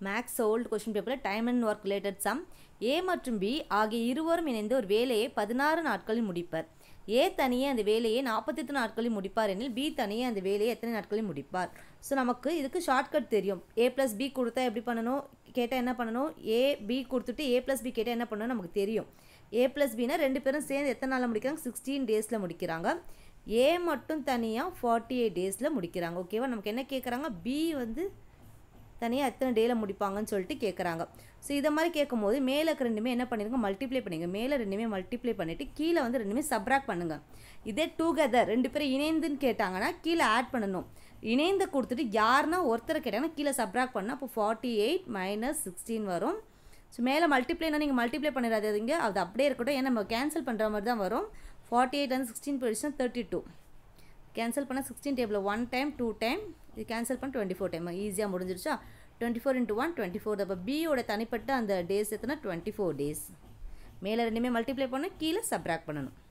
maths old question பேப்பரில் time and work related sum A மற்றும் B ஆகிய இருவரும் இணைந்து ஒரு வேலையை பதினாறு நாட்களில் முடிப்பர் ஏ தனியே அந்த வேலையை நாற்பத்தெட்டு நாட்களில் முடிப்பார் எனில் பி தனியே அந்த வேலையை எத்தனை நாட்களில் முடிப்பார் ஸோ நமக்கு இதுக்கு ஷார்ட்கட் தெரியும் ஏ ப்ளஸ் பி கொடுத்தா எப்படி பண்ணணும் கேட்டால் என்ன பண்ணணும் ஏ பி கொடுத்துட்டு ஏ ப்ளஸ் பி கேட்டால் என்ன பண்ணணும் நமக்கு தெரியும் ஏ ப்ளஸ் பினா ரெண்டு பேரும் சேர்ந்து எத்தனை நாளில் முடிக்கிறாங்க சிக்ஸ்டீன் டேஸில் முடிக்கிறாங்க ஏ மட்டும் தனியாக ஃபார்ட்டி எயிட் டேஸில் முடிக்கிறாங்க ஓகேவா நமக்கு என்ன கேட்குறாங்க பி வந்து தனியாக எத்தனை டேயில் முடிப்பாங்கன்னு சொல்லிட்டு கேட்குறாங்க ஸோ இதை மாதிரி கேட்கும்போது மேலே இருக்க ரெண்டுமே என்ன பண்ணிருங்க மல்டிப்ளை பண்ணிங்க மேலே ரெண்டுமே மல்டிப்ளை பண்ணிவிட்டு கீழே வந்து ரெண்டுமே சப்ராக்ட் பண்ணுங்கள் இதே டூகெதர் ரெண்டு பேரும் இணைந்துன்னு கேட்டாங்கன்னா கீழே ஆட் பண்ணணும் இணைந்து கொடுத்துட்டு யாருன்னா ஒருத்தரை கேட்டாங்கன்னா கீழே சப்ராக்ட் பண்ணால் அப்போ ஃபார்ட்டி எயிட் மைனஸ் சிக்ஸ்டீன் வரும் ஸோ மேலே மல்டிப்ளைனா நீங்கள் மல்டிப்ளை பண்ணிடாதீங்க அது அப்படியே இருக்கட்டும் ஏன்னா நம்ம கேன்சல் பண்ணுற மாதிரி தான் வரும் ஃபார்ட்டி எயிட் வந்து சிக்ஸ்டீன் போயிடுச்சுன்னா தேர்ட்டி டூ கேன்சல் பண்ணால் sixteen table one time two time இது கேன்சல் பண்ண டுவெண்ட்டி ஃபோர் டைம் ஈஸியாக முடிஞ்சிருச்சா twenty four into one twenty four அப்போ பியோட தனிப்பட்ட அந்த டேஸ் எத்தனை டுவெண்ட்டி ஃபோர் டேஸ் மேலே ரெண்டுமே மல்டிப்ளை பண்ண கீழே சப்ராக்ட் பண்ணணும்